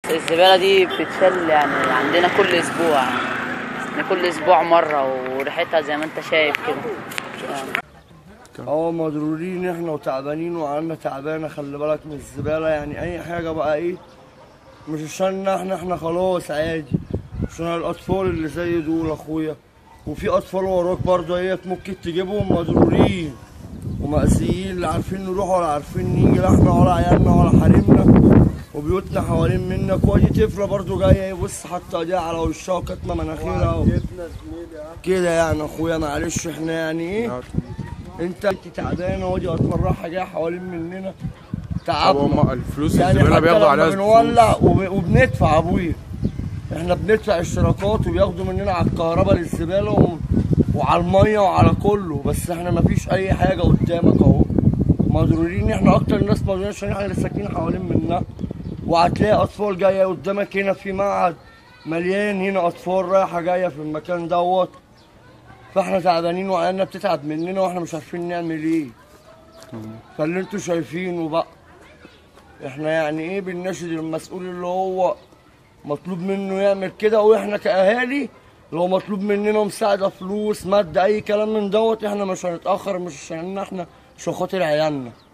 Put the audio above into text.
الزبالة دي بتتشال يعني عندنا كل أسبوع يعني كل أسبوع مرة وريحتها زي ما أنت شايف كده يعني اه مضرورين احنا وتعبانين وعنا تعبانه خلي بالك من الزباله يعني اي حاجه بقى ايه مش عشان احنا احنا خلاص عادي عشان الاطفال اللي زي دول اخويا وفي اطفال وراك برضه اهيت ممكن تجيبهم مضرورين ومأذيين لا عارفين نروح ولا عارفين نيجي لا احنا ولا عيالنا ولا حريمنا وبيوتنا حوالين منك ودي طفله برضه جايه بص حاطه ايديها على وشها وكاتمه مناخيرها و- كده يعني اخويا معلش احنا يعني ايه انت انت تعبانه ودي اطفال رايحه جايه حوالين مننا طب تعبنا هم الفلوس يعني الزباله حتى بياخدوا لما عليها بنولع فلوس وب- وبندفع ابويا احنا بندفع اشتراكات وبياخدوا مننا على الكهرباء للزباله و... وعلى الميه وعلى كله بس احنا مفيش اي حاجه قدامك اهو مضرورين احنا اكتر ناس مضرورين عشان احنا اللي ساكنين حوالين مننا وهتلاقي اطفال جايه قدامك هنا في معهد مليان هنا اطفال رايحه جايه في المكان دوت فاحنا تعبانين وعيالنا بتتعب مننا واحنا مش عارفين نعمل ايه فاللي انتوا شايفينه بقى احنا يعني ايه بنناشد المسؤول اللي هو مطلوب منه يعمل كده واحنا كاهالي لو مطلوب مننا مساعده فلوس ماده اي كلام من دوت احنا مش هنتاخر مش عشان احنا عشان خاطر عيالنا